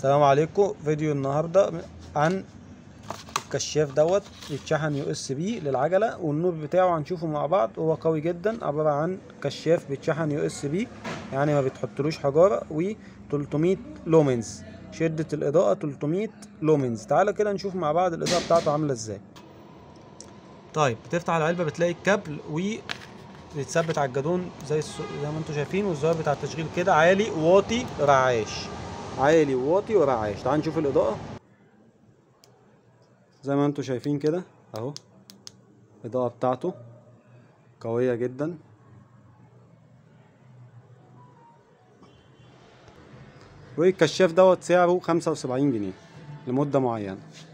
السلام عليكم فيديو النهارده عن الكشاف دوت يتشحن يو اس بي للعجله والنور بتاعه هنشوفه مع بعض هو قوي جدا عباره عن كشاف بيتشحن يو اس بي يعني ما بتحطلوش حجاره و 300 لومنز شده الاضاءه 300 لومنز تعالى كده نشوف مع بعض الاضاءه بتاعته عامله ازاي طيب بتفتح العلبه بتلاقي الكابل و بيتثبت على الجدون زي الس... زي ما انتم شايفين والزرار بتاع التشغيل كده عالي واطي رعاش عالي وواطي ورعاش تعال نشوف الاضاءه زي ما انتم شايفين كده اهو الاضاءه بتاعته قويه جدا والكشاف دوت سعره خمسة وسبعين جنيه لمدة معينة